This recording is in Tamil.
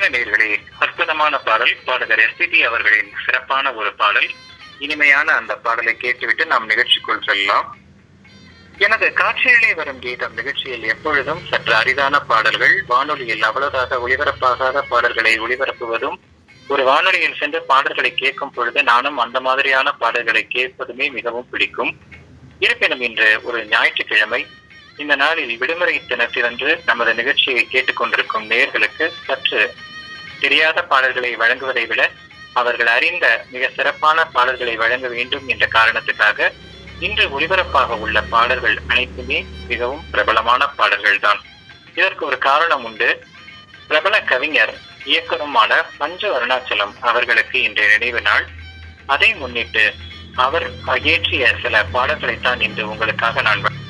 நேர்களே அற்புதமான பாடல் பாடகர் எஸ்பிபி அவர்களின் சிறப்பான ஒரு பாடல் இனிமையான அந்த பாடலை கேட்டுவிட்டு நாம் நிகழ்ச்சிக்குள் செல்லலாம் எனது காட்சியிலே வரும் கீதம் நிகழ்ச்சியில் எப்பொழுதும் சற்று அரிதான பாடல்கள் வானொலியில் அவ்வளவாக ஒளிபரப்பாகாத பாடல்களை ஒளிபரப்புவதும் ஒரு வானொலியில் சென்று பாடல்களை கேட்கும் பொழுது நானும் அந்த மாதிரியான பாடல்களை கேட்பதுமே மிகவும் பிடிக்கும் இருப்பினும் இன்று ஒரு ஞாயிற்றுக்கிழமை இந்த நாளில் விடுமுறை தினத்திலன்று நமது நிகழ்ச்சியை கேட்டுக்கொண்டிருக்கும் நேர்களுக்கு சற்று தெரியாத பாடல்களை வழங்குவதை விட அவர்கள் அறிந்த மிக சிறப்பான பாடல்களை வழங்க வேண்டும் என்ற காரணத்துக்காக இன்று ஒளிபரப்பாக உள்ள பாடல்கள் அனைத்துமே மிகவும் பிரபலமான பாடல்கள் தான் இதற்கு ஒரு காரணம் உண்டு பிரபல கவிஞர் இயக்குனருமான பஞ்சு அருணாச்சலம் அவர்களுக்கு இன்றைய நினைவு நாள் அதை முன்னிட்டு அவர் இயற்றிய சில பாடல்களைத்தான் இன்று உங்களுக்காக நான்